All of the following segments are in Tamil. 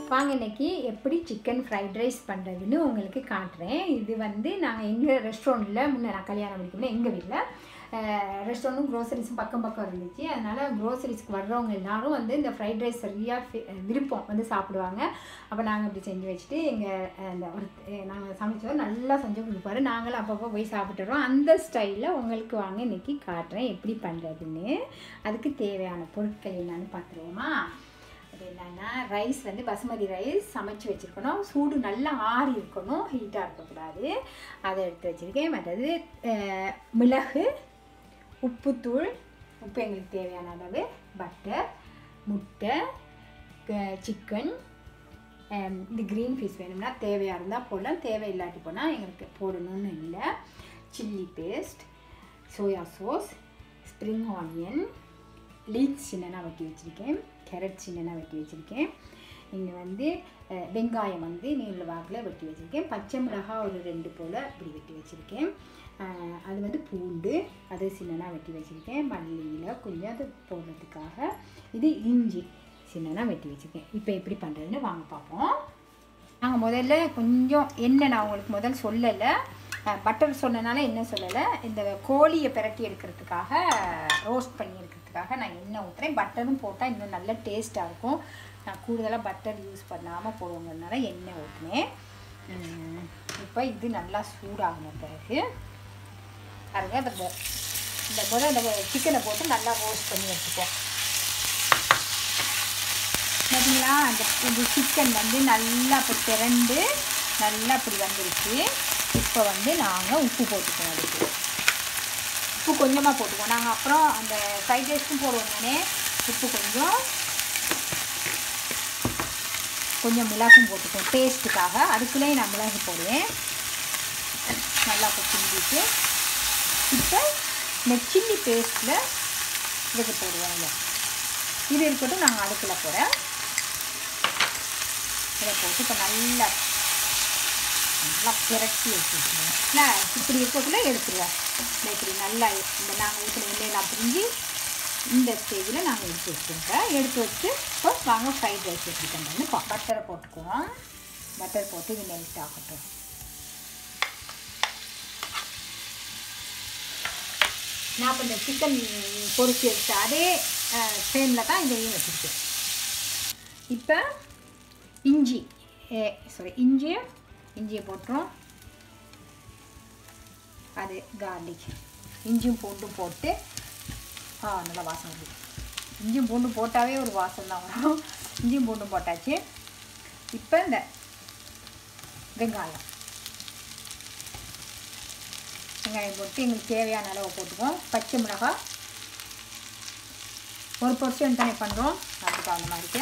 வாங்க இன்னைக்கு எப்படி சிக்கன் ஃப்ரைட் ரைஸ் பண்ணுறதுன்னு உங்களுக்கு காட்டுறேன் இது வந்து நாங்கள் எங்கள் ரெஸ்டாரண்ட்டில் முன்னே நான் கல்யாணம் முடிக்கணும் எங்கள் வீட்டில் ரெஸ்டாரண்ட்டும் க்ரோசரிஸும் பக்கம் பக்கம் இருந்துச்சு அதனால் க்ரோசரிஸ்க்கு வர்றவங்க எல்லாரும் வந்து இந்த ஃப்ரைட் ரைஸ் சரியாக விருப்பம் வந்து சாப்பிடுவாங்க அப்போ நாங்கள் இப்படி செஞ்சு வச்சுட்டு எங்கள் அந்த ஒரு நாங்கள் சமைச்சோம் நல்லா செஞ்சு கொடுப்பாரு நாங்களும் அப்பப்போ போய் சாப்பிட்டுறோம் அந்த ஸ்டைலில் உங்களுக்கு வாங்க இன்னைக்கு காட்டுறேன் எப்படி பண்ணுறதுன்னு அதுக்கு தேவையான பொருட்கள் என்னன்னு பார்த்துருவோமா அது என்னென்னா ரைஸ் வந்து பசுமதி ரைஸ் சமைச்சு வச்சுருக்கணும் சூடு நல்லா ஆறி இருக்கணும் ஹீட்டாக இருக்கக்கூடாது அதை எடுத்து வச்சுருக்கேன் மற்றது அஹ், மிளகு உப்புத்தூள் உப்பு எங்களுக்கு தேவையான அளவு பட்டர் முட்டை சிக்கன் இந்த க்ரீன் ஃபிஷ் வேணும்னா தேவையாக இருந்தால் போடலாம் தேவை இல்லாட்டி போனால் எங்களுக்கு போடணும்னு இல்லை chilli paste soya sauce spring onion leeks சின்னனா வெட்டி வச்சுருக்கேன் கேரட் சின்னனா வெட்டி வச்சுருக்கேன் இங்கே வந்து அஹ், வெங்காயம் வந்து நீல வாக்கில் வெட்டி வச்சுருக்கேன் பச்சை மிளகாய் ஒரு ரெண்டு போல் இப்படி வெட்டி வச்சுருக்கேன் அஹ், அது வந்து பூண்டு அது சின்னனா வெட்டி வச்சுருக்கேன் மல்லியில் கொஞ்சம் அது போடுறதுக்காக இது இஞ்சி சின்னனா வெட்டி வச்சுருக்கேன் இப்போ எப்படி பண்ணுறதுன்னு வாங்க பார்ப்போம் நாங்கள் முதல்ல கொஞ்சம் எண்ணெய் நான் உங்களுக்கு முதல் சொல்லலை பட்டர் சொன்னனால என்ன சொல்லலை இந்த கோழியை பிரட்டி எடுக்கிறதுக்காக ரோஸ்ட் பண்ணி எடுக்கிறதுக்காக நான் எண்ணெய் ஊற்றுறேன் பட்டரும் போட்டால் இன்னும் நல்ல டேஸ்ட்டாக இருக்கும் நான் கூடுதலாக பட்டர் யூஸ் பண்ணாமல் போடுவோங்கிறதுனால எண்ணெய் ஊற்றினேன் இப்போ இது நல்லா சூடாகின பிறகு பாருங்க இந்த மொ- இந்த முதல் இந்த சிக்கனை போட்டு நல்லா ரோஸ்ட் பண்ணி வச்சுப்போம் பார்த்தீங்களா அந்த இந்த சிக்கன் வந்து நல்லா இப்போ திரண்டு நல்லா இப்படி வந்துருச்சு இப்போ வந்து நாங்கள் உப்பு போட்டுக்குவோம் அதுக்கு உப்பு கொஞ்சமாக போட்டுக்குவோம் நாங்கள் அப்புறம் அந்த ஃப்ரைட் ரைஸ்க்கும் போடுவோம் தானே உப்பு கொஞ்சம் கொஞ்சம் மிளகும் போட்டுக்குவோம் டேஸ்ட்டுக்காக அதுக்குள்ளேயே நான் மிளகு போடுவேன் நல்லா இப்போ கிண்டிட்டு இப்போ இந்த சில்லி பேஸ்ட்டில் இதுக்கு போடுவோம் இதை இது இருக்கட்டும் நாங்கள் அடுப்பில் போகிறேன் இதை போட்டு இப்போ நல்லா நல்லா பிரட்டி வச்சுருவோம் இல்லை இப்படி இருக்கக்குள்ள எடுத்துருவோம் இந்த இப்படி நல்லா இந்த நாங்கள் ஊற்றின எண்ணெயெல்லாம் பிரிஞ்சு இந்த ஸ்டேஜில் நாங்கள் எடுத்து வச்சுருக்கோம் எடுத்து வச்சு இப்போ வாங்க ஃப்ரைட் ரைஸ் எப்படி பண்ணுறதுன்னு பா பட்டரை போட்டுக்குவோம் பட்டர் போட்டு இது மெல்ட் ஆகட்டும் நான் இப்போ இந்த சிக்கன் பொரிச்சு எடுத்த அதே ஃப்ளேமில் தான் இதையும் வச்சுருக்கேன் இப்போ இஞ்சி சாரி இஞ்சி இஞ்சியை போட்டுரும் அது கார்லிக் இஞ்சியும் பூண்டும் போட்டு ஆ நல்லா வாசம் வருது இஞ்சியும் பூண்டும் போட்டாவே ஒரு வாசம் தான் வரும் இஞ்சியும் பூண்டும் போட்டாச்சு இப்போ இந்த வெங்காயம் வெங்காயம் போட்டு எங்களுக்கு தேவையான அளவு போட்டுக்குவோம் பச்சை மிளகாய் ஒரு பொர்ஷன் தானே பண்ணுறோம் அதுக்கு அந்த மாதிரிக்கு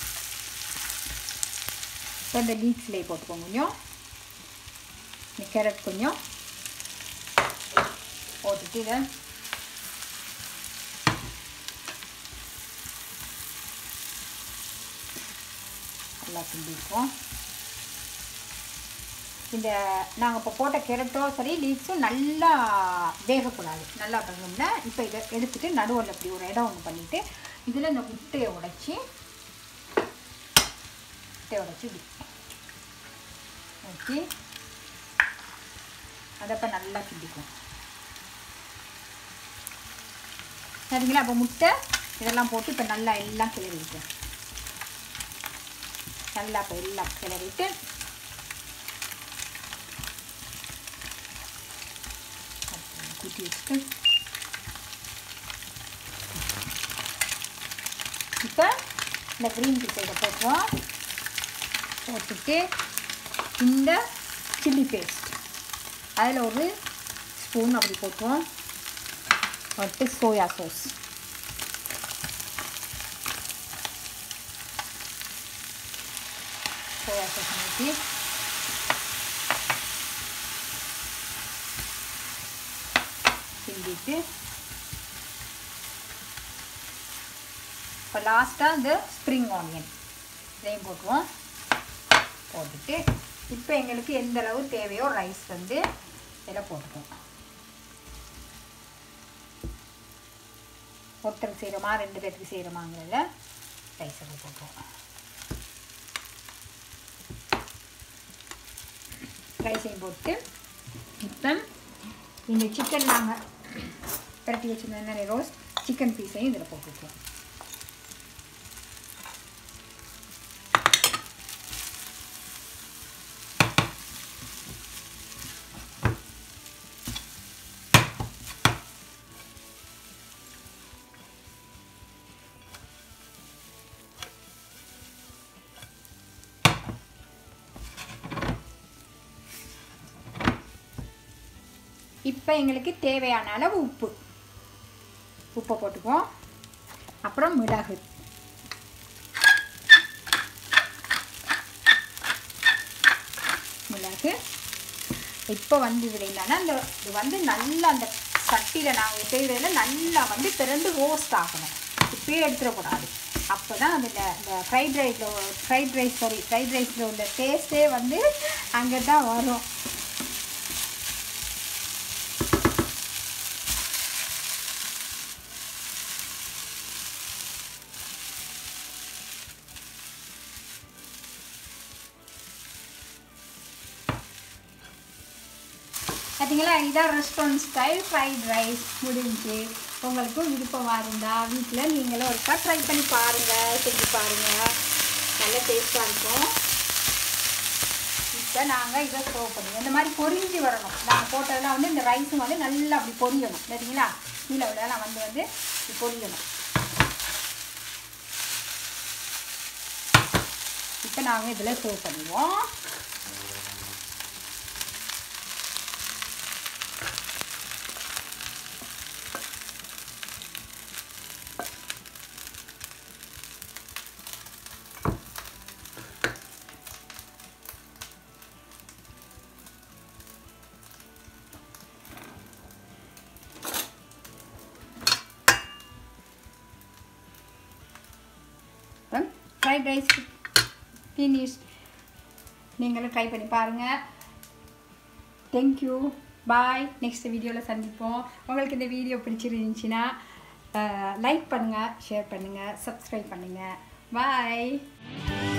இப்போ இந்த லீக்ஸ்லேயே போட்டுக்கோங்க கொஞ்சம் இந்த கேரட் கொஞ்சம் போட்டுட்டு இதை நல்லா கிண்டிப்போம் இந்த நாங்கள் இப்போ போட்ட கேரட்டோ சரி லீக்ஸும் நல்லா வேகக்கூடாது நல்லா பண்ணணும்னா இப்போ இதை எடுத்துட்டு நடுவில் இப்படி ஒரு இடம் ஒன்று பண்ணிவிட்டு இதில் இந்த முட்டையை உடைச்சி முட்டையை உடைச்சி இப்படி ஊற்றி அதை இப்போ நல்லா கிண்டிக்கும் சரிங்களா அப்போ முட்டை இதெல்லாம் போட்டு இப்போ நல்லா எல்லாம் கிளறிட்டு நல்லா இப்போ எல்லாம் கிளறிட்டு கூட்டி வச்சுட்டு இப்போ இந்த க்ரீன் பீஸ் இதை போட்டுருவோம் போட்டுட்டு இந்த சில்லி பேஸ்ட் அதில் ஒரு ஸ்பூன் அப்படி போட்டுருவோம் போட்டு சோயா சாஸ் சோயா சாஸ் ஊற்றி கிண்டிட்டு இப்போ லாஸ்ட்டாக இந்த ஸ்ப்ரிங் ஆனியன் இதையும் போட்டுருவோம் போட்டுட்டு இப்போ எங்களுக்கு எந்த அளவு தேவையோ ரைஸ் வந்து இதில் போட்டுக்குவோம் ஒருத்தருக்கு செய்கிறோமா ரெண்டு பேருக்கு செய்கிறோமாங்கிறத ரைஸ் எல்லாம் போட்டுருவோம் ரைஸையும் போட்டு இப்போ இந்த சிக்கன் நாங்கள் பிரட்டி வச்சுருந்த நிறைய ரோஸ் சிக்கன் பீஸையும் இதில் போட்டுருக்கோம் இப்போ எங்களுக்கு தேவையான அளவு உப்பு உப்பை போட்டுக்குவோம் அப்புறம் மிளகு மிளகு இப்போ வந்து இதில் என்னன்னா இந்த இது வந்து நல்லா அந்த சட்டியில் நாங்கள் செய்கிறதுல நல்லா வந்து பிறந்து ரோஸ்ட் ஆகணும் இப்பயே எடுத்துடக்கூடாது அப்போ தான் அதில் இந்த ஃப்ரைட் ரைஸில் ஃப்ரைட் ரைஸ் சாரி ஃப்ரைட் ரைஸில் உள்ள டேஸ்ட்டே வந்து அங்கே தான் வரும் பார்த்தீங்களா இதான் ரெஸ்டாரண்ட் ஸ்டைல் ஃப்ரைட் ரைஸ் முடிஞ்சு உங்களுக்கும் விருப்பமாக இருந்தால் வீட்டில் நீங்களும் ஒருக்கா ட்ரை பண்ணி பாருங்கள் செஞ்சு பாருங்கள் நல்ல டேஸ்ட்டாக இருக்கும் இப்போ நாங்கள் இதை சர்வ் பண்ணுவோம் இந்த மாதிரி பொரிஞ்சு வரணும் நாங்கள் போட்டதெல்லாம் வந்து இந்த ரைஸும் வந்து நல்லா அப்படி பொரியணும் சரிங்களா கீழே விடலாம் வந்து வந்து இப்படி பொரியணும் இப்போ நாங்கள் இதில் சர்வ் பண்ணுவோம் ஃப்ரைட் ரைஸ் ஃபினிஷ் நீங்களும் ட்ரை பண்ணி பாருங்கள் தேங்க்யூ பாய் நெக்ஸ்ட் வீடியோவில் சந்திப்போம் உங்களுக்கு இந்த வீடியோ பிடிச்சிருந்துச்சின்னா லைக் பண்ணுங்கள் ஷேர் பண்ணுங்கள் சப்ஸ்கிரைப் பண்ணுங்கள் பாய்